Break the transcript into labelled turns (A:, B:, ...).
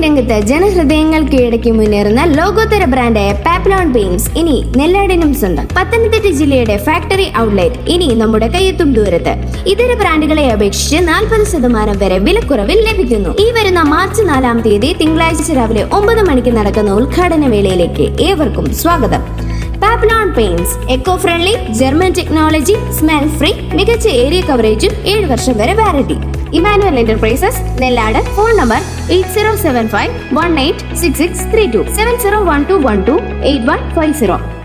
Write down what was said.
A: paint രംഗത്ത് ജനഹൃദയങ്ങൾ കീഴടക്കി മുന്നേറുന്ന ലോകോത്തര ബ്രാൻഡായ പാപ്ലോൺ പെയിന്റ്സ് ഇനി നെല്ലാടിനും സ്വന്തം പത്തനംതിട്ട ജില്ലയുടെ ഫാക്ടറി ഔട്ട്ലെറ്റ് ഇനി നമ്മുടെ കയ്യെത്തും ദൂരത്ത് ഇതര ബ്രാൻഡുകളെ അപേക്ഷിച്ച് നാൽപ്പത് ശതമാനം വരെ വിലക്കുറവിൽ ലഭിക്കുന്നു ഈ വരുന്ന മാർച്ച് നാലാം തീയതി തിങ്കളാഴ്ച രാവിലെ ഒമ്പത് മണിക്ക് നടക്കുന്ന ഉദ്ഘാടന വേളയിലേക്ക് ഏവർക്കും സ്വാഗതം Paplon paints eco friendly German technology smell free മികച്ച ഏരിയ കവറേജും ഏഴ് വർഷം വരെ warranty Emmanuel enterprises Nellad phone number eight zero seven five one eight six six three two seven zero one two one two eight one five zero